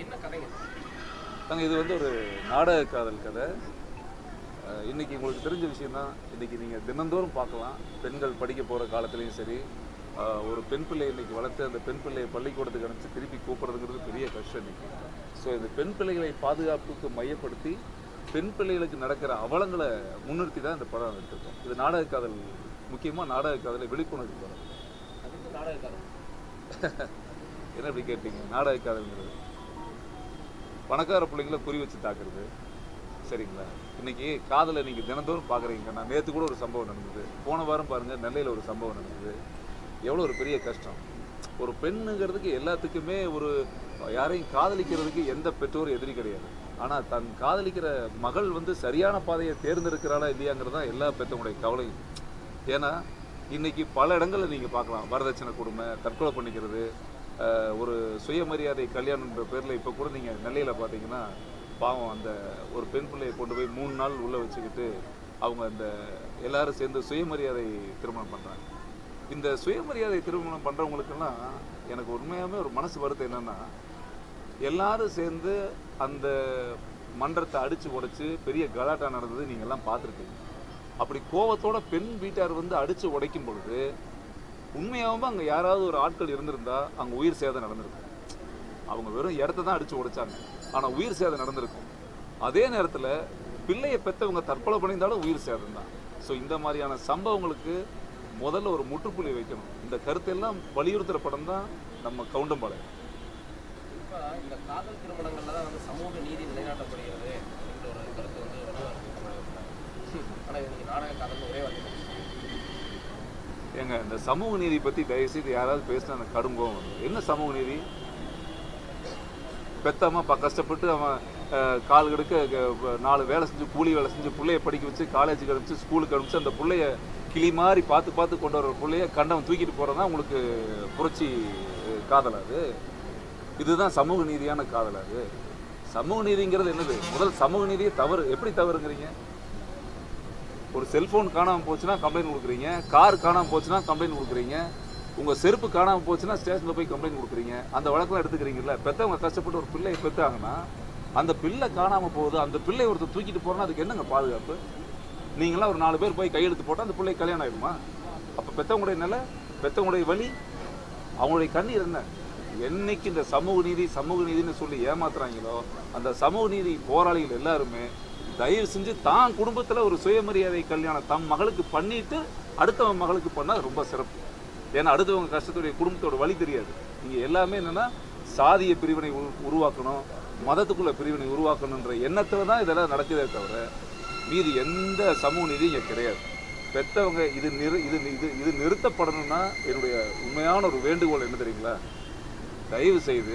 என்ன கதைங்க நாங்கள் இது வந்து ஒரு நாடக காதல் கதை அஹ் இன்னைக்கு உங்களுக்கு தெரிஞ்ச விஷயம்தான் இன்னைக்கு நீங்கள் தினந்தோறும் பார்க்கலாம் பெண்கள் படிக்க போகிற காலத்துலேயும் சரி அஹ் ஒரு பெண் பிள்ளை இன்னைக்கு வளர்த்து அந்த பெண் பிள்ளையை பள்ளிக்கூடத்துக்கு அனுப்பிச்சு திருப்பி கூப்பிடுறதுங்கிறது பெரிய கஷ்டம் இன்னைக்கு ஸோ இந்த பெண் பிள்ளைகளை பாதுகாப்புக்கு மையப்படுத்தி பெண் பிள்ளைகளுக்கு நடக்கிற அவலங்களை முன்னிறுத்தி தான் இந்த படம் எடுத்திருக்கோம் இது நாடக காதல் முக்கியமாக நாடக காதலை விழிப்புணர்வு படம் அதுக்கு நாடக கதை என்ன இப்படி கேட்டீங்க நாடக காதல்ங்கிறது பணக்கார பிள்ளைங்கள குறி வச்சு தாக்குறது சரிங்களா இன்னைக்கு காதலை நீங்கள் தினந்தோறும் பார்க்குறீங்க நான் நேற்று கூட ஒரு சம்பவம் நடந்தது போன வாரம் பாருங்கள் நெல்லையில் ஒரு சம்பவம் நடந்தது எவ்வளோ ஒரு பெரிய கஷ்டம் ஒரு பெண்ணுங்கிறதுக்கு எல்லாத்துக்குமே ஒரு யாரையும் காதலிக்கிறதுக்கு எந்த பெற்றோரும் எதிரி கிடையாது ஆனால் தன் காதலிக்கிற மகள் வந்து சரியான பாதையை தேர்ந்தெடுக்கிறாளா இல்லையாங்கிறது தான் எல்லா பெற்றவங்களுடைய கவலையும் ஏன்னா இன்னைக்கு பல இடங்களில் நீங்கள் பார்க்கலாம் வரதட்சணை கொடுமை தற்கொலை பண்ணிக்கிறது அஹ், ஒரு சுயமரியாதை கல்யாணம்ன்ற பேரில் இப்போ கூட நீங்கள் நெல்லையில் பார்த்தீங்கன்னா பாவம் அந்த ஒரு பெண் பிள்ளையை கொண்டு போய் மூணு நாள் உள்ளே வச்சுக்கிட்டு அவங்க அந்த எல்லாரும் சேர்ந்து சுயமரியாதை திருமணம் பண்ணுறாங்க இந்த சுயமரியாதை திருமணம் பண்ணுறவங்களுக்கெல்லாம் எனக்கு உண்மையாகவே ஒரு மனசு வருத்தம் என்னென்னா எல்லாரும் சேர்ந்து அந்த மன்றத்தை அடித்து உடைச்சு பெரிய கலாட்டா நடந்தது நீங்கள் எல்லாம் பார்த்துருக்கீங்க அப்படி கோவத்தோட பெண் வீட்டார் வந்து அடித்து உடைக்கும் பொழுது உண்மையாகவும் அங்கே யாராவது ஒரு ஆட்கள் இருந்திருந்தா அங்கே உயிர் சேதம் நடந்திருக்கும் அவங்க வெறும் இடத்த தான் அடித்து உடைச்சாங்க ஆனால் உயிர் சேதம் நடந்திருக்கும் அதே நேரத்தில் பிள்ளையை பெற்றவங்க தற்கொலை பண்ணியிருந்தாலும் உயிர் சேதம் தான் ஸோ இந்த மாதிரியான சம்பவங்களுக்கு முதல்ல ஒரு முற்றுப்புள்ளி வைக்கணும் இந்த கருத்தெல்லாம் வலியுறுத்துகிற படம் தான் நம்ம கவுண்டம்பாளையம் இப்போ இந்த காதல் திருமணங்கள்ல தான் வந்து சமூக நீதி நிலைநாட்டப்படுகிறது என்ற ஒரு கருத்து வந்து ஆனால் இன்னைக்கு நாடக காதல் ஒரே வார்த்தை ஏங்க இந்த சமூக நீதி பற்றி தயவுசெய்து யாராவது பேசினா எனக்கு கடும் கோவம் வரும். என்ன சமூக நீதி பெத்தம்மா ப கஷ்டப்பட்டு அவன் அஹ், கால் கெடுக்க க- நாலு வேலை செஞ்சு கூலி வேலை செஞ்சு பிள்ளைய படிக்க வச்சு காலேஜுக்கு அனுப்பிச்சு ஸ்கூலுக்கு அனுப்பிச்சு அந்த பிள்ளைய கிளி மாதிரி பார்த்து பார்த்து கொண்டு வர பிள்ளைய கண்டவன் தூக்கிட்டு போகிறதா உங்களுக்கு புரட்சி அஹ், காதல் அது இதுதான் சமூக நீதியான காதல் அது சமூக நீதிங்கிறது என்னது முதல் சமூக நீதியை தவறு எப்படி தவறுங்கிறீங்க ஒரு செல்போன் காணாமல் போச்சுன்னா கம்ப்ளைண்ட் கொடுக்குறீங்க கார் காணாமல் போச்சுன்னா கம்ப்ளைண்ட் கொடுக்குறீங்க உங்கள் செருப்பு காணாமல் போச்சுன்னா ஸ்டேஷனில் போய் கம்ப்ளைண்ட் கொடுக்குறீங்க அந்த வழக்கெல்லாம் எடுத்துக்கிறீங்கல்ல பெற்றவங்க கஷ்டப்பட்டு ஒரு பிள்ளையை பெற்றாங்கன்னா அந்த பிள்ளை காணாமல் போகுது அந்த பிள்ளை ஒருத்தர் தூக்கிட்டு போறோன்னா அதுக்கு என்னங்க பாதுகாப்பு நீங்களாம் ஒரு நாலு பேர் போய் கையெழுத்து போட்டால் அந்த பிள்ளை கல்யாணம் ஆயிடுமா அப்போ பெற்றவங்களுடைய நிலை பெற்றவங்களுடைய வலி அவங்களுடைய கண்ணீர் என்ன என்னைக்கு இந்த சமூக நீதி சமூக நீதின்னு சொல்லி ஏமாத்துறாங்களோ அந்த சமூக நீதி போராளிகள் எல்லாருமே தயவு செஞ்சு தான் குடும்பத்தில் ஒரு சுயமரியாதை கல்யாணம் தம் மகளுக்கு பண்ணிட்டு அடுத்தவன் மகளுக்கு பண்ணால் ரொம்ப சிறப்பு ஏன்னா அடுத்தவங்க கஷ்டத்துடைய குடும்பத்தோட வழி தெரியாது நீங்கள் எல்லாமே என்னன்னா சாதிய பிரிவினை உரு- உருவாக்கணும் மதத்துக்குள்ள பிரிவினை உருவாக்கணுன்ற எண்ணத்தில் தான் இதெல்லாம் நடக்குதே தவிர மீதி எந்த சமூக நீதியும் இங்கே கிடையாது பெற்றவங்க இது நிறு இது இது இது நிறுத்தப்படணும்னா என்னுடைய உண்மையான ஒரு வேண்டுகோள் என்ன தெரியுங்களா தயவு செய்து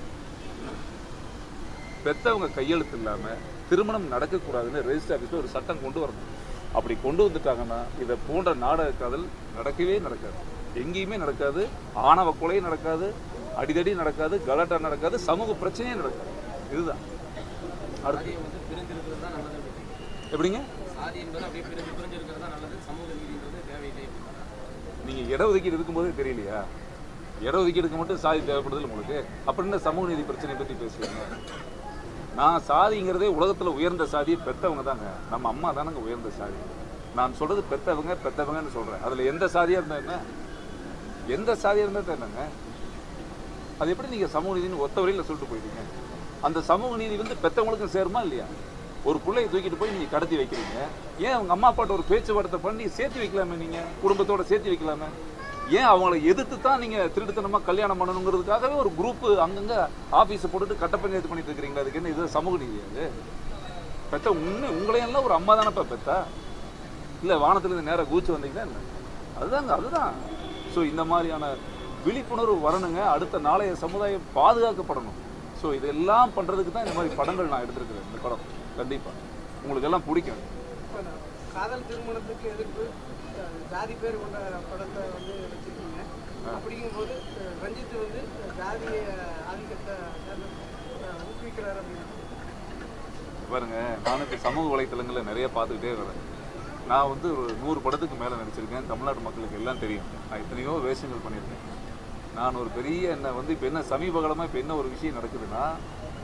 பெற்றவங்க கையெழுத்து இல்லாமல் திருமணம் நடக்கக்கூடாதுன்னு ரெஜிஸ்டர் ஆஃபீஸில் ஒரு சட்டம் கொண்டு வரணும் அப்படி கொண்டு வந்துட்டாங்கன்னா இதை போன்ற நாடக காதல் நடக்கவே நடக்காது எங்கேயுமே நடக்காது ஆணவ கொலையும் நடக்காது அடிதடி நடக்காது கலாட்டா நடக்காது சமூக பிரச்சனையே நடக்காது இதுதான் அடுத்து சாதியம் வந்து பிரிஞ்சிருக்கிறது தான் நல்லது எப்படிங்க சாதி என்பது அப்படியே பிரிஞ்சு பிரிஞ்சு இருக்கிறது தான் நல்லது சமூக நீதின்றது தேவையில்லை நீங்கள் இடஒதுக்கீடு இருக்கும்போதே தெரியலையா இடஒதுக்கீடுக்கு மட்டும் சாதி தேவைப்படுது உங்களுக்கு அப்புறம் என்ன சமூக நீதி பிரச்சனை பற்றி பேசுவீங்க நான் சாதிங்கிறதே உலகத்தில் உயர்ந்த சாதியை பெற்றவங்க தாங்க நம்ம அம்மா தானங்க உயர்ந்த சாதி நான் சொல்றது பெற்றவங்க பெற்றவங்கன்னு சொல்கிறேன் அதில் எந்த சாதியாக இருந்தால் என்ன எந்த சாதியாக இருந்தால் என்னங்க அது எப்படி நீங்கள் சமூக நீதினு ஒத்த வரையில் சொல்லிட்டு போயிட்டீங்க அந்த சமூக நீதி வந்து பெற்றவங்களுக்கும் சேருமா இல்லையா ஒரு பிள்ளையை தூக்கிட்டு போய் நீங்கள் கடத்தி வைக்கிறீங்க ஏன் அவங்க அம்மா அப்பாட்ட ஒரு பேச்சுவார்த்தை பண்ணி சேர்த்து வைக்கலாமே நீங்கள் குடும்பத்தோட சேர்த்து வைக்கலாமே ஏன் அவங்கள எதிர்த்து தான் நீங்கள் திருட்டுத்தனமாக கல்யாணம் பண்ணணுங்கிறதுக்காகவே ஒரு குரூப் அங்கங்கே ஆஃபீஸை போட்டுட்டு கட்ட பஞ்சாயத்து பண்ணிட்டு இருக்கிறீங்களா அதுக்கு என்ன இது சமூக நீதி அது பெத்த உண்மை உங்களையெல்லாம் ஒரு அம்மா தானப்பா பெத்தா இல்லை வானத்துலேருந்து நேராக கூச்சு வந்தீங்கன்னா என்ன அதுதாங்க அதுதான் ஸோ இந்த மாதிரியான விழிப்புணர்வு வரணுங்க அடுத்த நாளைய சமுதாயம் பாதுகாக்கப்படணும் ஸோ இதெல்லாம் பண்ணுறதுக்கு தான் இந்த மாதிரி படங்கள் நான் எடுத்திருக்கிறேன் இந்த படம் கண்டிப்பாக உங்களுக்கு எல்லாம் பிடிக்கும் இப்ப நான் காதல் திருமணத்துக்கு எதிர்ப்பு அஹ், ஜாதி பேர் கொண்ட படத்தை வந்து வச்சிருக்கீங்க அப்படிங்கும்போது அஹ், ரஞ்சித் வந்து ஜாதிய ஆதிக்கத்தை அஹ், ஊக்குவிக்கிறார் அப்படின்னு பாருங்க நானும் இப்போ சமூக வலைத்தளங்களில் நிறைய பார்த்துக்கிட்டே வரேன் நான் வந்து ஒரு நூறு படத்துக்கு மேலே நடிச்சிருக்கேன் தமிழ்நாட்டு மக்களுக்கு எல்லாம் தெரியும் நான் எத்தனையோ வேஷங்கள் பண்ணியிருக்கேன் நான் ஒரு பெரிய என்ன வந்து இப்போ என்ன சமீப காலமாக இப்போ என்ன ஒரு விஷயம் நடக்குதுன்னா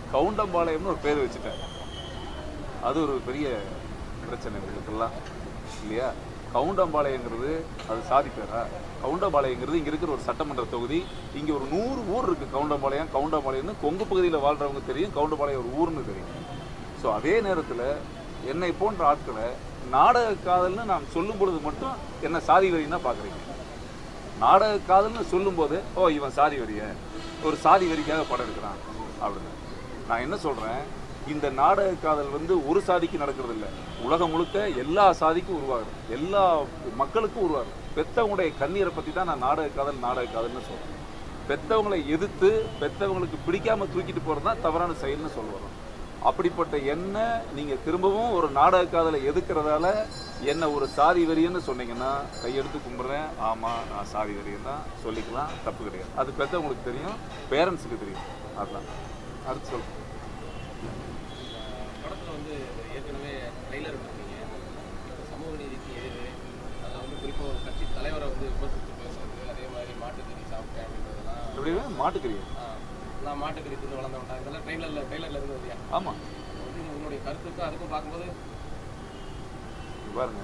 கவுண்டம்பாளையம்னு ஒரு பேர் வச்சுட்டேன் அது ஒரு பெரிய பிரச்சனை உங்களுக்கெல்லாம் இல்லையா கவுண்டம்பாளையங்கிறது அது சாதி பேரா கவுண்டம்பாளையங்கிறது இங்கே இருக்கிற ஒரு சட்டமன்ற தொகுதி இங்கே ஒரு நூறு ஊர் இருக்குது கவுண்டம்பாளையம் கவுண்டம்பாளையம்னு கொங்கு பகுதியில் வாழ்கிறவங்க தெரியும் கவுண்டம்பாளையம் ஒரு ஊர்னு தெரியும் ஸோ அதே நேரத்தில் என்னை போன்ற ஆட்களை நாடக காதல்னு நான் சொல்லும் பொழுது மட்டும் என்ன சாதி வரின்னு தான் பார்க்குறீங்க நாடக காதல்னு சொல்லும்போது ஓ இவன் சாதி வரிய ஒரு சாதி வரிக்காக படம் எடுக்கிறான் அப்படின்னு நான் என்ன சொல்கிறேன் இந்த நாடக காதல் வந்து ஒரு சாதிக்கு நடக்கிறது இல்லை உலகம் முழுக்க எல்லா சாதிக்கும் உருவாகுது எல்லா மக்களுக்கும் உருவாகுது பெத்தவங்களுடைய கண்ணீரை பற்றி தான் நான் நாடக காதல் நாடக காதல்னு சொல்கிறேன் பெத்தவங்களை எதிர்த்து பெத்தவங்களுக்கு பிடிக்காம தூக்கிட்டு போகிறது தான் தவறான செயல்னு சொல்லுவோம் அப்படிப்பட்ட என்ன நீங்கள் திரும்பவும் ஒரு நாடக காதலை எதுக்கிறதால என்ன ஒரு சாதி வெறியன்னு சொன்னீங்கன்னா கையெடுத்து கும்பிட்றேன் ஆமாம் நான் சாதி வெறியன் தான் சொல்லிக்கலாம் தப்பு கிடையாது அது பெற்றவங்களுக்கு தெரியும் பேரண்ட்ஸுக்கு தெரியும் அதுதான் அடுத்து சொல் படத்தில் வந்து ஏற்கனவே ட்ரெய்லர் விட்டுருக்கீங்க இப்போ சமூக நீதிக்கு எதிர் அதில் வந்து குறிப்பாக ஒரு கட்சி தலைவரை வந்து விமர்சித்து பேசுறது அதே மாதிரி மாட்டுக்கறி சாப்பிட்டேன் அப்படின்றதெல்லாம் எப்படி மாட்டுக்கிறீங்க ஆ, நான் மாட்டுக்கறி தின்னு வளர்ந்தவன்டா இதெல்லாம் ட்ரெய்லரில் ட்ரெய்லரில் இருந்து இல்லையா ஆமாம் அது வந்து உங்களுடைய கருத்துக்கும் அதுக்கும் பார்க்கும்போது இங்க பாருங்க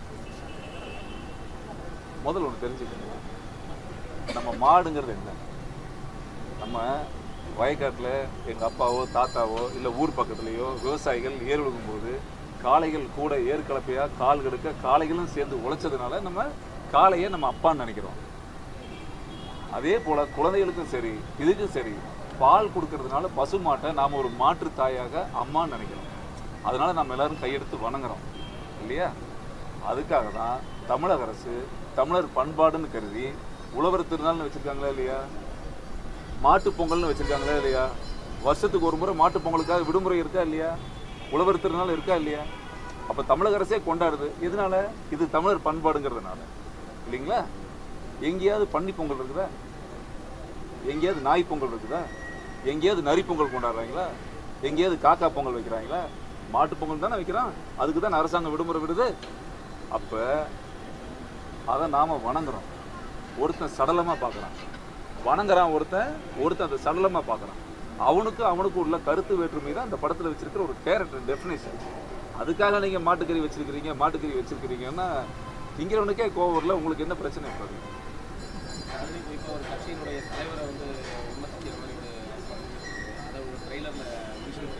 முதல்ல ஒன்று தெரிஞ்சுக்கணும் நம்ம மாடுங்கிறது என்ன நம்ம வயக்காட்டில் எங்கள் அப்பாவோ தாத்தாவோ இல்லை ஊர் பக்கத்துலேயோ விவசாயிகள் ஏர் உழுகும்போது காளைகள் கூட ஏர் கலப்பையாக கால் கெடுக்க காளைகளும் சேர்ந்து உழைச்சதுனால நம்ம காளையை நம்ம அப்பான்னு நினைக்கிறோம் அதே போல் குழந்தைகளுக்கும் சரி இதுக்கும் சரி பால் கொடுக்கறதுனால பசுமாட்டை நாம் ஒரு மாற்று தாயாக அம்மான்னு நினைக்கிறோம் அதனால நம்ம எல்லாரும் கையெடுத்து வணங்குறோம் இல்லையா அதுக்காக தான் தமிழக அரசு தமிழர் பண்பாடுன்னு கருதி உழவர் திருநாள்னு வச்சிருக்காங்களா இல்லையா மாட்டு பொங்கல்னு வச்சிருக்காங்களா இல்லையா வருஷத்துக்கு ஒரு முறை மாட்டு பொங்கலுக்காக விடுமுறை இருக்கா இல்லையா உழவர் திருநாள் இருக்கா இல்லையா அப்ப தமிழக அரசே கொண்டாடுது எதனால இது தமிழர் பண்பாடுங்கிறதுனால இல்லைங்களா எங்கேயாவது பன்னி பொங்கல் இருக்குதா எங்கேயாவது நாய் பொங்கல் இருக்குதா எங்கேயாவது நரி பொங்கல் கொண்டாடுறாங்களா எங்கேயாவது காக்கா பொங்கல் வைக்கிறாங்களா மாட்டு பொங்கல் தானே வைக்கிறான் அதுக்கு தான் அரசாங்கம் விடுமுறை விடுது அப்ப அதை நாம வணங்குறோம் ஒருத்தன் சடலமா பார்க்கறான் வணங்குறான் ஒருத்தன் ஒருத்தன் அதை சடலமா பார்க்கறான் அவனுக்கு அவனுக்கு உள்ள கருத்து வேற்றுமை தான் அந்த படத்துல வச்சிருக்கிற ஒரு கேரக்டர் டெஃபினேஷன் அதுக்காக நீங்க மாட்டுக்கறி வச்சிருக்கிறீங்க மாட்டுக்கறி வச்சிருக்கிறீங்கன்னா திங்கிறவனுக்கே கோவம் வரல உங்களுக்கு என்ன பிரச்சனை இருக்காது அதாவது குறிப்பாக ஒரு கட்சியினுடைய தலைவரை வந்து விமர்சிக்கிற மாதிரி ஒரு அதை ஒரு ட்ரெய்லரில் விஷுவல்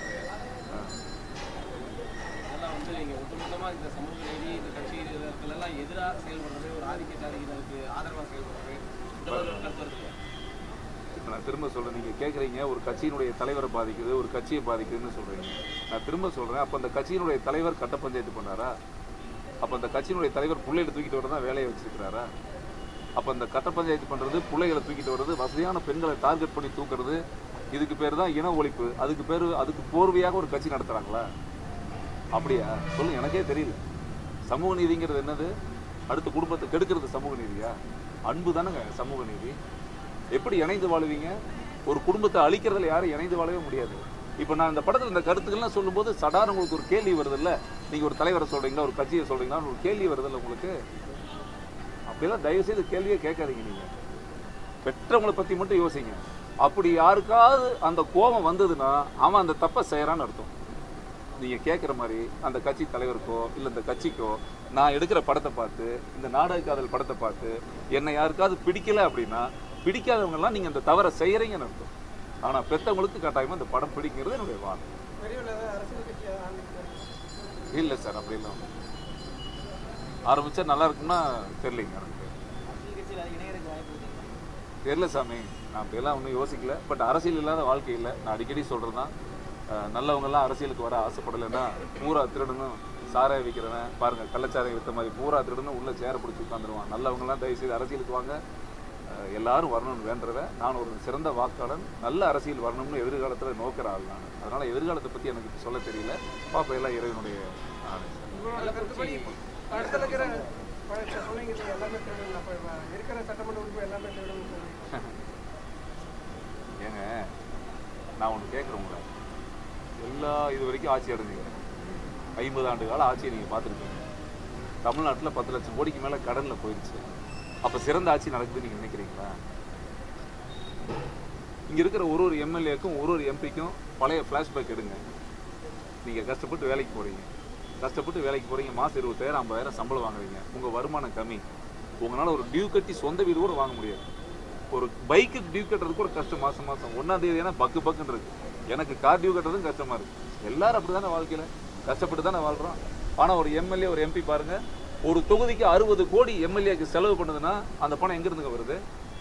அதெல்லாம் வந்து நீங்கள் ஒட்டுமொத்தமாக இந்த சமூக நீதி இந்த கட்சி எல்லாம் எதிராக செயல்படுறது ஒரு ஆதிக்க சாதியினருக்கு ஆதரவாக செயல்படுறது இந்த மாதிரி ஒரு கருத்து இருக்கு இப்ப நான் திரும்ப சொல்றேன் நீங்க கேக்குறீங்க ஒரு கட்சியினுடைய தலைவரை பாதிக்குது ஒரு கட்சியை பாதிக்குதுன்னு சொல்றீங்க நான் திரும்ப சொல்றேன் அப்ப அந்த கட்சியினுடைய தலைவர் கட்ட பஞ்சாயத்து பண்ணாரா அப்ப அந்த கட்சியினுடைய தலைவர் பிள்ளைகளை தூக்கிட்டு வரதான் வேலையை வச்சிருக்கிறாரா அப்ப அந்த கட்ட பஞ்சாயத்து பண்றது பிள்ளைகளை தூக்கிட்டு வர்றது வசதியான பெண்களை டார்கெட் பண்ணி தூக்குறது இதுக்கு பேர் தான் இன ஒழிப்பு அதுக்கு பேர் அதுக்கு போர்வையாக ஒரு கட்சி நடத்துறாங்களா அப்படியா சொல்லுங்க எனக்கே தெரியல சமூக நீதிங்கிறது என்னது அடுத்த குடும்பத்தை கெடுக்கிறது சமூக நீதியா அன்பு தானேங்க சமூக நீதி எப்படி இணைந்து வாழுவீங்க ஒரு குடும்பத்தை அழிக்கிறதுல யாரும் இணைந்து வாழவே முடியாது இப்போ நான் இந்த படத்தில் இந்த கருத்துக்கள்லாம் சொல்லும்போது சடார் உங்களுக்கு ஒரு கேள்வி வருதுல்ல நீங்கள் ஒரு தலைவரை சொல்றீங்களா ஒரு கட்சியை சொல்றீங்களா ஒரு கேள்வி வருதுல்ல உங்களுக்கு அப்படியெல்லாம் தயவு செய்து கேள்வியே கேட்காதீங்க நீங்கள் பெற்றவங்களை பற்றி மட்டும் யோசிங்க அப்படி யாருக்காவது அந்த கோபம் வந்ததுன்னா அவன் அந்த தப்பை செய்கிறான்னு அர்த்தம் நீங்கள் கேட்குற மாதிரி அந்த கட்சி தலைவருக்கோ இல்லை இந்த கட்சிக்கோ நான் எடுக்கிற படத்தை பார்த்து இந்த நாடக காதல் படத்தை பார்த்து என்னை யாருக்காவது பிடிக்கல அப்படின்னா பிடிக்காதவங்கெல்லாம் நீங்கள் அந்த தவறை செய்கிறீங்கன்னு அர்த்தம் ஆனால் பெற்றவங்களுக்கு கட்டாயமாக இந்த படம் பிடிக்கிறது என்னுடைய வாதம் விரைவில் ஏதாவது அரசியல் கட்சி ஆரம்பிக்கிறாங்க இல்லை சார் அப்படிலாம் ஆரம்பிச்சா நல்லா இருக்கும்னா தெரியலைங்க எனக்கு அரசியல் கட்சியில் அது இணையறதுக்கு வாய்ப்பு இருக்குங்களா தெரியல சாமி நான் அப்படியெல்லாம் ஒன்றும் யோசிக்கல பட் அரசியல் இல்லாத வாழ்க்கை இல்லை நான் அடிக்கடி சொல்கிறது தான் நல்லவங்கெல்லாம் அரசியலுக்கு வர ஆசைப்படலைன்னா பூரா திருடனும் சாராய விற்கிறவன் பாருங்கள் கள்ளச்சாராயம் விற்ற மாதிரி பூரா திருடனும் உள்ள சேர பிடிச்சி உட்காந்துருவான் நல்லவங்கெல்லாம் தயவுசெய்து அரசியலுக்கு வாங்க அஹ், எல்லாரும் வரணும்னு வேண்டுறவன் நான் ஒரு சிறந்த வாக்காளன் நல்ல அரசியல் வரணும்னு எதிர்காலத்தில் நோக்கிற ஆள் நான் அதனால் எதிர்காலத்தை பற்றி எனக்கு இப்ப சொல்ல தெரியல பாப்பா எல்லாம் இறைவனுடைய ஆணை சார் உங்களோட கருத்துப்படி படத்தில் இருக்கிற படத்தை சொன்னீங்க இல்லையா, எல்லாமே திருடணும் அப்போ இருக்கிற சட்டமன்ற உறுப்பு எல்லாமே திருடணும் சொல்லுங்க ஏங்க நான் ஒன்று கேட்குறேன் உங்களை எல்லா இது வரைக்கும் ஆட்சி அடைஞ்சீங்க ஐம்பது ஆண்டு கால ஆட்சியை நீங்கள் பார்த்துருக்கீங்க தமிழ்நாட்டில் பத்து லட்சம் கோடிக்கு மேலே கடனில் போயிடுச்சு அப்போ சிறந்த ஆட்சி நடக்குதுன்னு நீங்கள் நினைக்கிறீங்களா இங்கே இருக்கிற ஒரு ஒரு எம்எல்ஏக்கும் ஒரு ஒரு எம்பிக்கும் பழைய ஃப்ளாஷ்பேக் எடுங்க நீங்கள் கஷ்டப்பட்டு வேலைக்கு போகிறீங்க கஷ்டப்பட்டு வேலைக்கு போகிறீங்க மாதம் இருபத்தாயிரம் ஐம்பதாயிரம் சம்பளம் வாங்குறீங்க உங்கள் வருமானம் கம்மி உங்களால் ஒரு டியூ கட்டி சொந்த வீடு கூட வாங்க முடியாது ஒரு பைக்குக்கு டியூ கட்டுறது கூட கஷ்டம் மாதம் மாதம் ஒன்றாம் தேதி ஏன்னா பக்கு பக்குன்னு இருக்கு எனக்கு கார் டியூ கட்டுறதும் கஷ்டமாக இருக்கு எல்லாரும் அப்படி தானே வாழ்க்கையில் கஷ்டப்பட்டு தானே வாழ்கிறோம் ஆனால் ஒரு எம்எல்ஏ ஒரு எம்பி பாருங்க ஒரு தொகுதிக்கு அறுபது கோடி எம்எல்ஏக்கு செலவு பண்ணுதுன்னா அந்த பணம் எங்கேருந்துங்க வருது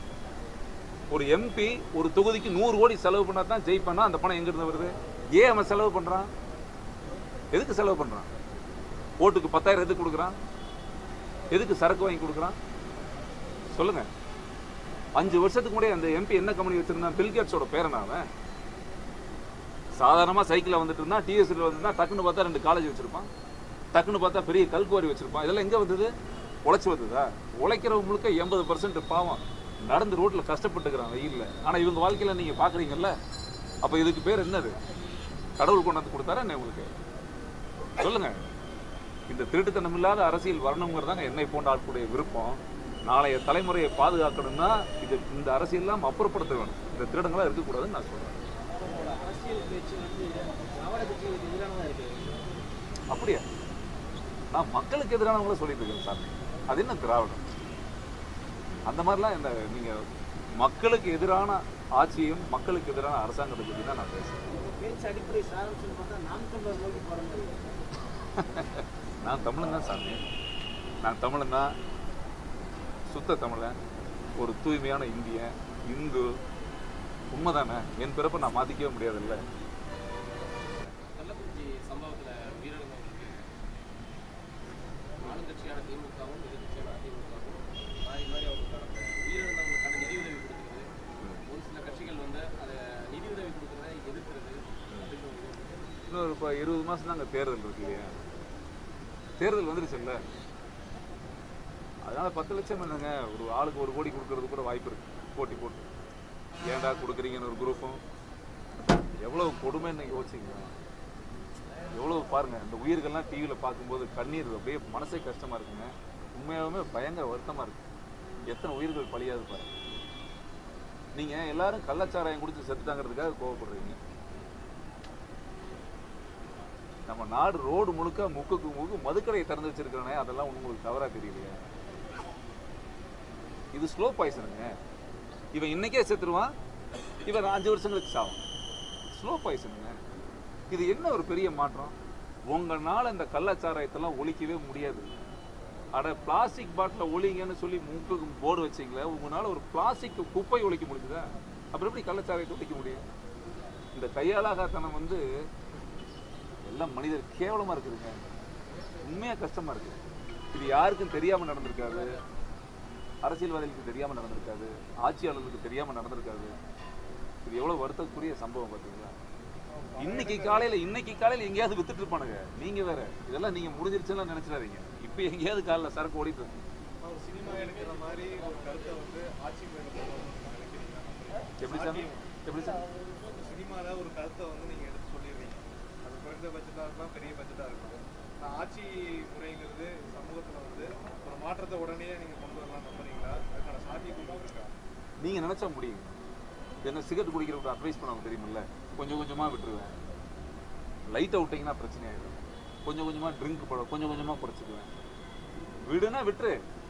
ஒரு எம்பி ஒரு தொகுதிக்கு நூறு கோடி செலவு பண்ணா தான் ஜெயிப்பானா அந்த பணம் எங்கிருந்து வருது ஏன் அவன் செலவு பண்றான் எதுக்கு செலவு பண்றான் ஓட்டுக்கு பத்தாயிரம் எதுக்கு கொடுக்குறான் எதுக்கு சரக்கு வாங்கி கொடுக்குறான் சொல்லுங்க அஞ்சு வருஷத்துக்கு முன்னாடி அந்த எம்பி என்ன கம்பெனி வச்சிருந்தான் பில்கேட்ஸோட பேரன் அவன் சாதாரணமா சைக்கிளில் வந்துட்டு இருந்தா டிஎஸ்ல வந்துருந்தா டக்குன்னு பார்த்தா ரெண்டு காலேஜ் வச்சிருப்பான் டக்குன்னு பார்த்தா பெரிய கல்குவாரி வச்சிருப்பான் இதெல்லாம் எங்க வந்தது உழைச்சி வந்ததா உழைக்கிறவங்க முழுக்க எண்பது பர்சன்ட் பாவம் நடந்து ரோட்ல கஷ்டப்பட்டுக்கிறான் வெயில்ல ஆனா இவங்க வாழ்க்கையில நீங்க பாக்குறீங்கல்ல அப்ப இதுக்கு பேர் என்னது கடவுள் கொண்டாந்து கொடுத்தாரா என்ன உங்களுக்கு சொல்லுங்க இந்த திருட்டுத்தனம் இல்லாத அரசியல் வரணுங்கிறதாங்க என்னை போன்ற ஆட்களுடைய விருப்பம் நாளைய தலைமுறையை பாதுகாக்கணும்னா இது இந்த அரசியல்லாம் அப்புறப்படுத்த வேணும் இந்த திருடங்களா இருக்கக்கூடாதுன்னு நான் சொல்றேன் அரசியல் பேச்சு வந்து திராவிட கட்சிகளுக்கு எதிரானதாக இருக்கு அப்படியா நான் மக்களுக்கு எதிரானவங்கள சொல்லிட்டு இருக்கேன் சாமி அது என்ன திராவிடம் அந்த மாதிரிலாம் இந்த நீங்க மக்களுக்கு எதிரான ஆட்சியும் மக்களுக்கு எதிரான அரசாங்கத்தை பற்றி தான் நான் பேசுறேன் உங்க பேச்சு அடிப்படை சாராம்சம் பார்த்தா நாம் தமிழர் நோக்கி போகிற மாதிரி இருக்கு. நான் தமிழன் தான் சாமி நான் தமிழன் தான் சுத்த தமிழன் ஒரு தூய்மையான இந்தியன் இந்து உண்மைதானே என் பிறப்பை நான் மாற்றிக்கவே முடியாதுல்ல கள்ளக்குறிச்சி சம்பவத்துல உயிரிழந்தவங்களுக்கு ஆளுங்கட்சியான திமுகவும் எதிர்கட்சியான அதிமுகவும் மாறி மாறி அவங்களுக்கான உயிரிழந்தவங்களுக்கான நிதியுதவி கொடுக்குறது ஒரு சில கட்சிகள் வந்து அதை நிதியுதவி கொடுக்குறத எதிர்க்கிறது அப்படின்னு ஒரு இது இருக்கு. இன்னொரு இப்போ இருபது மாதம் தாங்க தேர்தல் இருக்கு இல்லையா தேர்தல் வந்துருச்சுல்ல அதனால பத்து லட்சம் என்னங்க ஒரு ஆளுக்கு ஒரு கோடி கொடுக்கறது கூட வாய்ப்பு இருக்கு போட்டி போட்டு ஏன்டா கொடுக்குறீங்கன்னு ஒரு குரூப்பும் எவ்வளவு கொடுமைன்னு யோசிங்க எவ்வளவு பாருங்க இந்த உயிர்கள்லாம் டிவியில் பார்க்கும்போது கண்ணீர் அப்படியே மனசே கஷ்டமா இருக்குங்க உண்மையாலுமே பயங்கர வருத்தமா இருக்கு எத்தனை உயிர்கள் பலியாது பாருங்க நீங்க எல்லாரும் கள்ளச்சாராயம் குடிச்சு செத்துட்டாங்கிறதுக்காக கோவப்படுறீங்க நம்ம நாடு ரோடு முழுக்க முக்குக்கு முக்கு மதுக்கடையை திறந்து வச்சிருக்கிறனே அதெல்லாம் உங்களுக்கு தவறா தெரியலையா இது ஸ்லோ பாய்சனுங்க இவன் இன்னைக்கே செத்துருவான் இவன் அஞ்சு வருஷங்களுக்கு சாவும் ஸ்லோ பாய்சனுங்க இது என்ன ஒரு பெரிய மாற்றம் உங்களால இந்த கள்ளச்சாராயத்தெல்லாம் ஒழிக்கவே முடியாது அட பிளாஸ்டிக் பாட்டில ஒழிங்கன்னு சொல்லி மூக்குக்கு போர்டு வச்சீங்களே உங்களால ஒரு பிளாஸ்டிக் குப்பை ஒழிக்க முடியுதா அப்புறம் எப்படி கள்ளச்சாராயத்தை ஒழிக்க முடியும் இந்த கையாளாகத்தனம் வந்து எல்லாம் மனிதர் கேவலமா இருக்குதுங்க உண்மையா கஷ்டமா இருக்கு இது யாருக்கும் தெரியாம நடந்திருக்காது அரசியல்வாதிகளுக்கு தெரியாம நடந்திருக்காது ஆட்சியாளர்களுக்கு தெரியாம நடந்திருக்காது இது எவ்வளவு வருத்தக்குரிய சம்பவம் பார்த்தீங்களா இன்னைக்கு காலையில இன்னைக்கு காலையில எங்கேயாவது வித்துட்டு இருப்பானுங்க நீங்க வேற இதெல்லாம் நீங்க முடிஞ்சிருச்சுன்னு நினைச்சிடாதீங்க இப்ப எங்கேயாவது காலைல சரக்கு ஓடிட்டு இருக்கு ஒரு சினிமா எடுக்கிற மாதிரி ஒரு கருத்தை வந்து ஆட்சி மேல போடணும்னு நினைக்கிறீங்க எப்படி சாமி எப்படி சார் சினிமால ஒரு கருத்தை வந்து நீங்க எடுத்து சொல்லிடுறீங்க அது குறைந்த பட்ஜெட்டா இருக்கலாம் பெரிய பட்ஜெட்டா இருக்கலாம் நான் ஆட்சி முறைங்கிறது சமூகத்துல வந்து ஒரு மாற்றத்தை உடனே நீங்க கொண்டு வரலாம் நம்புறீங்களா அதுக்கான சாத்தியக்கூறு இருக்கா நீங்க நினைச்சா முடியும் என்ன சிகரெட் குடிக்கிறவங்க அட்வைஸ் பண்ணாங்க தெரியுமில்ல கொஞ்சம் கொஞ்சமா விட்டுருவேன் லைட் அவுட்டிங்கன்னா பிரச்சனை ஆயிடும் கொஞ்சம் கொஞ்சமா ட்ரிங்க் போட கொஞ்சம் கொஞ்சமா குறைச்சிக்குவேன் விடுனா விட்டுரு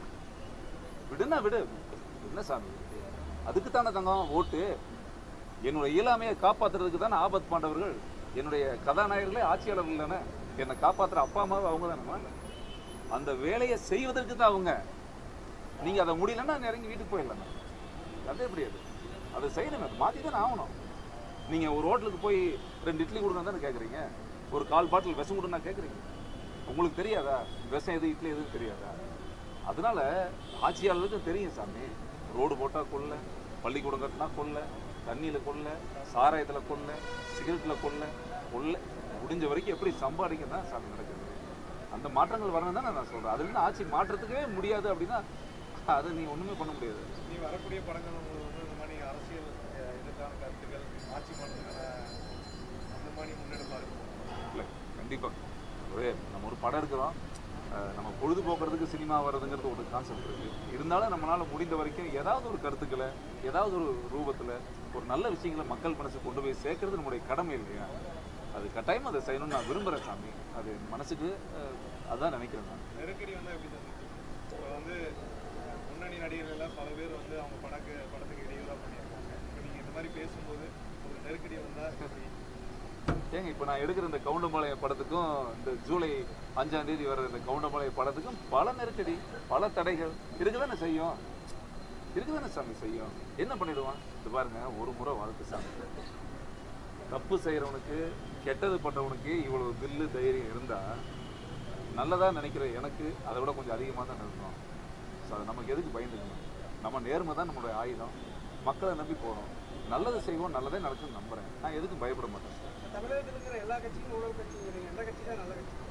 விடுனா விடு என்ன சாமி அதுக்கு தானே தங்கம் ஓட்டு என்னோட இயலாமையை காப்பாத்துறதுக்கு தானே ஆபத் பாண்டவர்கள் என்னுடைய கதாநாயகர்களே ஆட்சியாளர்கள் தானே என்னை காப்பாத்துற அப்பா அம்மாவும் அவங்க தானே அந்த வேலையை செய்வதற்கு தான் அவங்க நீங்க அதை முடியலன்னா இறங்கி வீட்டுக்கு போயிடலாம் அது எப்படி அது அதை செய்யணும் அது மாற்றி தானே ஆகணும் நீங்க ஒரு ஹோட்டலுக்கு போய் ரெண்டு இட்லி கொடுங்க தானே கேட்குறீங்க ஒரு கால் பாட்டில் விஷம் கொடுன்னா கேட்குறீங்க உங்களுக்கு தெரியாதா விஷம் எது இட்லி எதுவும் தெரியாதா அதனால ஆட்சியாளர்களுக்கும் தெரியும் சாமி ரோடு போட்டா கொல்ல பள்ளிக்கூடம் கட்டினா கொல்ல தண்ணியில கொல்ல சாராயத்துல கொல்ல சிகரெட்ல கொல்ல கொல்ல முடிஞ்ச வரைக்கும் எப்படி சம்பாதிக்க தான் சாமி நடக்குது அந்த மாற்றங்கள் வரணும் தான் நான் சொல்றேன் அதுல இருந்து ஆட்சி மாற்றத்துக்கவே முடியாது அப்படின்னா அதை நீ ஒண்ணுமே பண்ண முடியாது நீ வரக்கூடிய படங்கள் உங்களுக்கு வந்து இந்த மாதிரி அரசியல் அஹ், இதற்கான கருத்துக்கள் ஆட்சி மாற்றத்துக்கான அந்த மாதிரி முன்னெடுப்பா இருக்கும் இல்லை கண்டிப்பா ஒரே நம்ம ஒரு படம் எடுக்கிறோம் அஹ், நம்ம பொழுதுபோக்குறதுக்கு சினிமா வர்றதுங்கிறது ஒரு கான்செப்ட் இருக்கு இருந்தாலும் நம்மளால முடிந்த வரைக்கும் ஏதாவது ஒரு கருத்துக்களை ஏதாவது ஒரு ரூபத்துல ஒரு நல்ல விஷயங்களை மக்கள் மனசு கொண்டு போய் சேர்க்கறது நம்முடைய கடமை இல்லையா அது கட்டாயம் அதை செய்யணும்னு நான் விரும்புகிறேன் சாமி அது மனசுக்கு அஹ், அதான் நினைக்கிறேன் நான் நெருக்கடி வந்தா எப்படி தான் இப்போ வந்து அஹ், முன்னணி நடிகர்கள் எல்லாம் பல பேர் வந்து அவங்க படக்கு படத்துக்கு இடையூறாக பண்ணியிருக்காங்க இப்போ நீங்கள் இந்த மாதிரி பேசும்போது ஒரு நெருக்கடி வந்தா எப்படி ஏங்க இப்போ நான் எடுக்கிற இந்த கவுண்டம்பாளையம் படத்துக்கும் இந்த ஜூலை அஞ்சாம் தேதி வர இந்த கவுண்டம்பாளையம் படத்துக்கும் பல நெருக்கடி பல தடைகள் இருக்குதானே செய்யும் இருக்குதானே சாமி செய்யும் என்ன பண்ணிடுவான் இது பாருங்க ஒரு முறை வாழ்க்கை சாமி தப்பு செய்யறவனுக்கு கெட்டது பண்றவனுக்கு இவ்வளவு தில்லு தைரியம் இருந்தா நல்லதா நினைக்கிற எனக்கு அதை விட கொஞ்சம் அதிகமாக தான் இருக்கணும் ஸோ அது நமக்கு எதுக்கு பயந்துக்கணும் நம்ம நேர்மை தான் நம்மளுடைய ஆயுதம் மக்களை நம்பி போகிறோம் நல்லது செய்வோம் நல்லதே நடக்கும்னு நம்புறேன் நான் எதுக்கும் பயப்பட மாட்டேன் தமிழகத்தில் இருக்கிற எல்லா கட்சியும் ஊழல் கட்சிங்கிறீங்க எந்த கட்சி தான் நல்ல கட்சி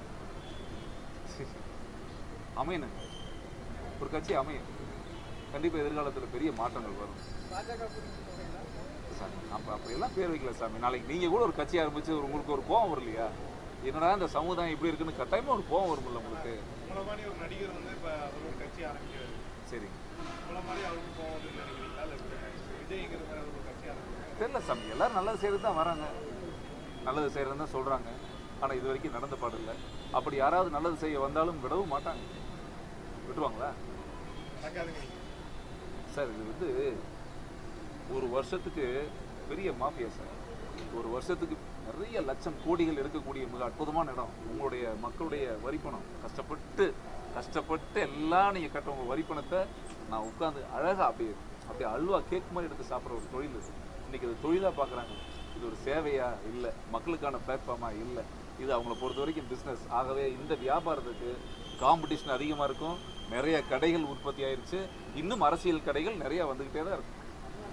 அமையணுங்க ஒரு கட்சி அமையும் கண்டிப்பாக எதிர்காலத்தில் பெரிய மாற்றங்கள் வரும் பாஜக குறித்து சொல்றீங்களா சாமி அப்போ அப்படியெல்லாம் பேர் வைக்கல சாமி நாளைக்கு நீங்கள் கூட ஒரு கட்சி ஆரம்பிச்சு ஒரு உங்களுக்கு ஒரு கோவம் வரும் இல்லையா என்னடா இந்த சமுதாயம் இப்படி இருக்குன்னு கட்டாயமாக ஒரு கோவம் வரும்ல உங்களுக்கு உங்களை மாதிரி ஒரு நடிகர் வந்து இப்போ அவர் ஒரு கட்சி ஆரம்பிக்கிறாரு சரிங்க உங்களை மாதிரி அவருக்கு போக வந்து நினைக்கிறீங்களா இல்லை விஜய்ங்கிற மாதிரி அவர் ஒரு கட்சி ஆரம்பிக்கிறாரு தெரியல சாமி எல்லாரும் நல்லது செய்கிறது தான் வராங்க நல்லது செய்கிறது தான் சொல்கிறாங்க ஆனால் இது வரைக்கும் நடந்த பாடு இல்லை அப்படி யாராவது நல்லது செய்ய வந்தாலும் விடவும் மாட்டாங்க விட்டுருவாங்களா நடக்காதுங்க நீங்க. சார் இது வந்து ஒரு வருஷத்துக்கு பெரிய மாஃபியா சார் ஒரு வருஷத்துக்கு நிறைய லட்சம் கோடிகள் இருக்கக்கூடிய மிக அற்புதமான இடம் உங்களுடைய மக்களுடைய வரிப்பணம் கஷ்டப்பட்டு கஷ்டப்பட்டு எல்லாம் நீங்கள் கட்டுற உங்கள் வரிப்பணத்தை நான் உட்காந்து அழகாக அப்படியே அப்படியே அல்வா கேக் மாதிரி எடுத்து சாப்பிட்ற ஒரு தொழில் இது இன்னைக்கு இது தொழிலாக பார்க்குறாங்க இது ஒரு சேவையா இல்லை மக்களுக்கான பிளாட்ஃபார்மா இல்லை இது அவங்கள பொறுத்த வரைக்கும் பிஸ்னஸ் ஆகவே இந்த வியாபாரத்துக்கு காம்படிஷன் அதிகமாக இருக்கும் நிறைய கடைகள் உற்பத்தி ஆயிருச்சு இன்னும் அரசியல் கடைகள் நிறைய வந்துக்கிட்டே தான் இருக்கும்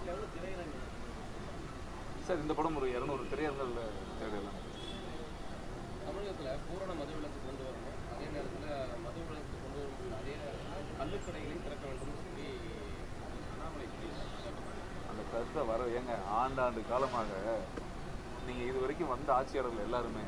சார் இந்த படம் ஒரு இரநூறு திரையரங்கள் தேவையெல்லாம் தமிழகத்துல பூரண மதுவிலக்கு கொண்டு வரணும் அதே நேரத்துல மதுவிலக்கு கொண்டு வரும் அதே கள்ளுக்கடைகளையும் திறக்க வேண்டும் சொல்லி அண்ணாமலை சொல்லியிருக்காங்க அந்த கருத்தை வர ஏங்க ஆண்டாண்டு காலமாக நீங்கள் இது வரைக்கும் வந்த ஆட்சியாளர்கள் எல்லாருமே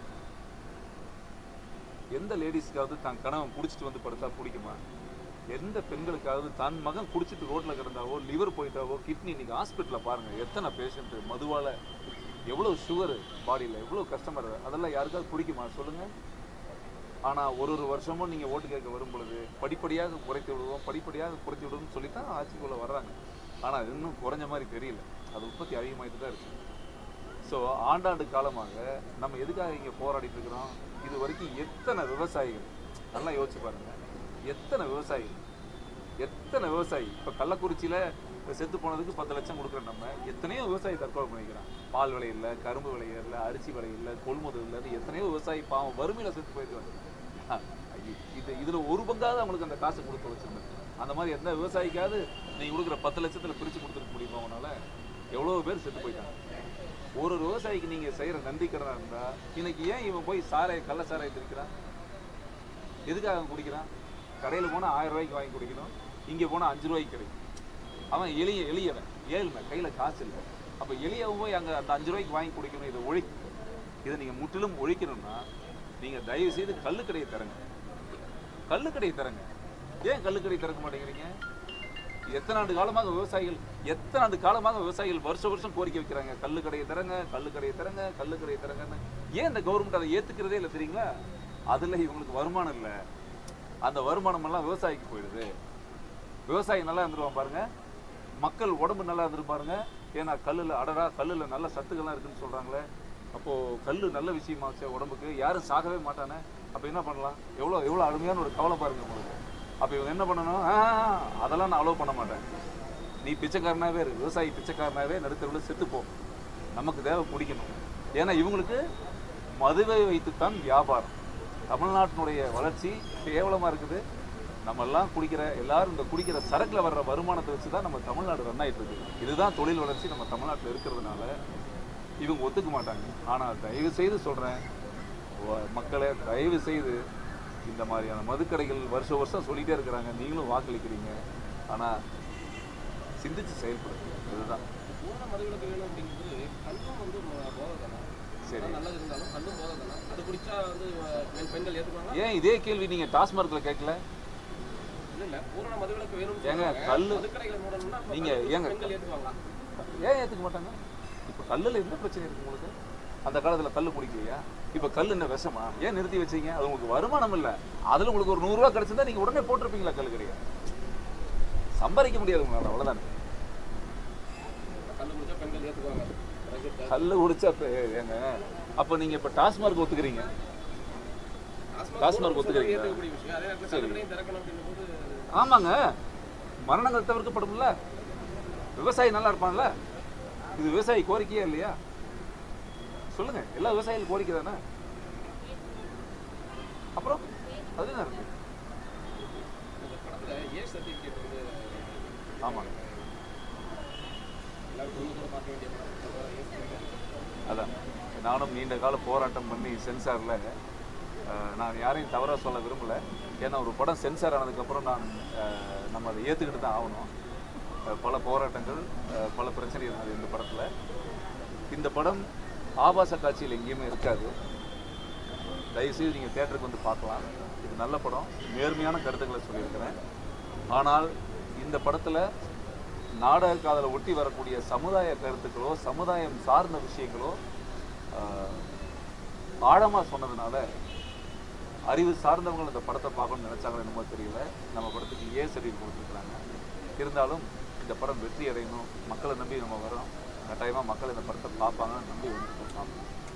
எந்த லேடிஸ்க்காவது தான் கணவன் குடிச்சிட்டு வந்து படுத்தா பிடிக்குமா எந்த பெண்களுக்காவது தன் மகன் குடிச்சிட்டு ரோட்ல கிடந்தாவோ லிவர் போயிட்டாவோ கிட்னி இன்னைக்கு ஹாஸ்பிட்டலில் பாருங்க எத்தனை பேஷண்ட் மதுவால எவ்வளோ சுகர் பாடியில் எவ்வளோ கஷ்டமர் அதெல்லாம் யாருக்காவது பிடிக்குமா சொல்லுங்க ஆனா ஒரு ஒரு வருஷமும் நீங்க ஓட்டு கேட்க வரும் பொழுது படிப்படியாக குறைத்து விடுவோம் படிப்படியாக குறைத்து விடுவோம்னு சொல்லி தான் ஆட்சிக்குள்ள வர்றாங்க ஆனா அது இன்னும் குறைஞ்ச மாதிரி தெரியல அது உற்பத்தி அதிகமாயிட்டு தான் இருக்கு ஸோ ஆண்டாண்டு காலமாக நம்ம எதுக்காக இங்கே போராடிட்டு இருக்கிறோம் இது வரைக்கும் எத்தனை விவசாயிகள் நல்லா யோசிச்சு பாருங்க எத்தனை விவசாயிகள் எத்தனை விவசாயி இப்போ கள்ளக்குறிச்சியில் செத்து போனதுக்கு பத்து லட்சம் கொடுக்குறோம் நம்ம எத்தனையோ விவசாயி தற்கொலை பண்ணிக்கிறான் பால் விலை இல்லை கரும்பு விலை இல்லை அரிசி விலை இல்லை கொள்முதல் இல்லைன்னு எத்தனையோ விவசாயி பாவம் வறுமையில் செத்து போயிருக்காங்க இது இதில் ஒரு பங்காவது அவங்களுக்கு அந்த காசு கொடுத்து வச்சிருந்தேன் அந்த மாதிரி எந்த விவசாயிக்காவது நீங்கள் கொடுக்குற பத்து லட்சத்தில் பிரித்து கொடுத்துருக்க முடியுமா உங்களால் எவ்வளோ பேர் செத்து போயிட்டாங்க ஒரு ஒரு விவசாயிக்கு நீங்கள் செய்கிற நன்றி கடனாக இருந்தால் இன்னைக்கு ஏன் இவன் போய் சாராய கள்ள சாராயத்தை விற்கிறான் எதுக்காக அவன் குடிக்கிறான் கடையில் போனால் ஆயிரம் ரூபாய்க்கு வாங்கி குடிக்கணும் இங்கே போனால் அஞ்சு ரூபாய்க்கு கிடைக்கும் அவன் எளிய எளியவன் ஏழ்மை கையில் காசு இல்லை அப்போ எளியவன் போய் அங்கே அந்த அஞ்சு ரூபாய்க்கு வாங்கி குடிக்கணும் இதை ஒழி இதை நீங்கள் முற்றிலும் ஒழிக்கணும்னா நீங்கள் தயவு செய்து கள்ளுக்கடையை தரங்க கள்ளுக்கடையை தரங்க ஏன் கள்ளுக்கடை திறக்க மாட்டேங்கிறீங்க எத்தனை ஆண்டு காலமாக விவசாயிகள் எத்தனை ஆண்டு காலமாக விவசாயிகள் வருஷம் வருஷம் கோரிக்கை வைக்கிறாங்க கள்ளுக்கடையை தரங்க கள்ளுக்கடையை தரங்க கள்ளுக்கடையை தரங்கன்னு ஏன் இந்த கவர்மெண்ட் அதை ஏத்துக்கிறதே இல்லை தெரியுங்களா அதுல இவங்களுக்கு வருமானம் இல்லை அந்த வருமானம் எல்லாம் விவசாயிக்கு போயிடுது விவசாயி நல்லா இருந்துருவான் பாருங்க மக்கள் உடம்பு நல்லா இருந்துரும் பாருங்க ஏன்னா கல்லுல அடடா கல்லுல நல்ல சத்துக்கள்லாம் இருக்குன்னு சொல்றாங்களே அப்போ கல்லு நல்ல விஷயமாச்சே உடம்புக்கு யாரும் சாகவே மாட்டானே அப்ப என்ன பண்ணலாம் எவ்வளோ எவ்வளோ அருமையான ஒரு கவலை பாருங்க உங்களுக்கு அப்ப இவங்க என்ன பண்ணணும் ஆ, அதெல்லாம் நான் அலோவ் பண்ண மாட்டேன் நீ பிச்சைக்காரனாவே இரு விவசாயி பிச்சைக்காரனாவே நடுத்தருவில் செத்துப்போ நமக்கு தேவை குடிக்கணும் ஏன்னா இவங்களுக்கு மதுவை வைத்துத்தான் வியாபாரம் தமிழ்நாட்டினுடைய வளர்ச்சி கேவலமா இருக்குது நம்ம எல்லாம் குடிக்கிற எல்லாரும் இந்த குடிக்கிற சரக்குல வர்ற வருமானத்தை வச்சு தான் நம்ம தமிழ்நாடு ரன் ஆயிட்டு இருக்கு இதுதான் தொழில் வளர்ச்சி நம்ம தமிழ்நாட்டில் இருக்கிறதுனால இவங்க ஒத்துக்க மாட்டாங்க ஆனால் தயவு செய்து சொல்றேன் வ- மக்களே தயவு செய்து இந்த மாதிரியான மதுக்கடைகள் வருஷம் வருஷம் சொல்லிட்டே இருக்கிறாங்க நீங்களும் வாக்களிக்கிறீங்க ஆனா சிந்திச்சு செயல்படுங்க இதுதான் பூரண மதுவிலக்கு வேணும் அப்படிங்கும்போது கல்வம் வந்து ம- போதை தானே சரி படம் நல்லது இருந்தாலும் கல்லும் போதும் தானே அது குடிச்சா வந்து பெண் பெண்கள் ஏற்றுக்குவாங்க ஏன் இதே கேள்வி நீங்க டாஸ்மார்க்ல கேட்கல இல்ல இல்ல பூரண மதுவிலக்கு வேணும்னு ஏங்க, சொல்றாங்க. கல்லு- மதுக்கடைகளை மூடணும்னா அப்ப நீங்க கல்லு ஏங்க- பெண்கள் ஏற்றுக்குவாங்களா ஏன் ஏத்துக்க மாட்டாங்க இப்ப கல்லுல என்ன பிரச்சனை இருக்கு உங்களுக்கு அந்த காலத்துல கல்லு குடிக்கலையா இப்ப கல் என்ன விஷமா ஏன் நிறுத்தி வச்சீங்க அது உங்களுக்கு வருமானம் இல்ல அதுல உங்களுக்கு ஒரு நூறு ரூபாய் கிடைச்சிருந்தா நீங்க உடனே போட்டிருப்பீங்களா கல்லு கடையை சம்பாதிக்க முடியாது உங்களால அவ்வளவுதான் கல்லு குடிச்சா பெண்கள் ஏற்றுக்குவாங்க ரஞ்சித் கல்லு குடிச்சா இப்ப ஏங்க அப்ப நீங்க இப்ப டாஸ்மார்க் ஒத்துக்கிறீங்க டாஸ்மார்க் ஒத்துக்கிறீங்களா? ஏற்றுக்கக்கூடிய விஷயம் அதே நேரத்தில் சரி. கல்லுக்கடையும் திறக்கணும் அப்படின்னும் போது ஆமாங்க மரணங்கள் தவிர்க்கப்படும்ல விவசாயி நல்லா இருப்பான்ல இது விவசாயி கோரிக்கையே இல்லையா சொல்லுங்க எல்லா விவசாயிகள் கோரிக்கை தானே அப்புறம் அது என்ன இருக்கு இந்த படத்துல ஏ சர்டிஃபிகேட் வந்து ஆமாங்க எல்லாரும் குடும்பத்தோட பார்க்க வேண்டிய படம் அப்புறம் ஏ certificate. அதான் நானும் நீண்ட கால போராட்டம் பண்ணி சென்சாரில் நான் யாரையும் தவறாக சொல்ல விரும்பல ஏன்னா ஒரு படம் சென்சார் ஆனதுக்கப்புறம் நான் அஹ், நம்ம அதை ஏற்றுக்கிட்டு தான் ஆகணும் அஹ், பல போராட்டங்கள் அஹ், பல பிரச்சனை இருந்தது இந்த படத்தில் இந்த படம் ஆபாச காட்சியில் எங்கேயுமே இருக்காது தயவுசெய்து நீங்கள் தேட்டருக்கு வந்து பார்க்கலாம் இது நல்ல படம் நேர்மையான கருத்துக்களை சொல்லியிருக்கிறேன் ஆனால் இந்த படத்தில் நாடக காதலை ஒட்டி வரக்கூடிய சமுதாய கருத்துக்களோ சமுதாயம் சார்ந்த விஷயங்களோ ஆழமாக சொன்னதுனால அறிவு சார்ந்தவங்க இந்த படத்தை பார்க்கணும்னு நினச்சாங்களோ என்னமோ தெரியல நம்ம படத்துக்கு ஏ சர்டிஃபிகேட் கொடுத்துருக்குறாங்க இருந்தாலும் இந்த படம் வெற்றி அடையணும் மக்களை நம்பி நம்ம வரோம் கட்டாயமாக மக்கள் இந்த படத்தை பார்ப்பாங்கன்னு நம்பி வந்து பார்ப்போம்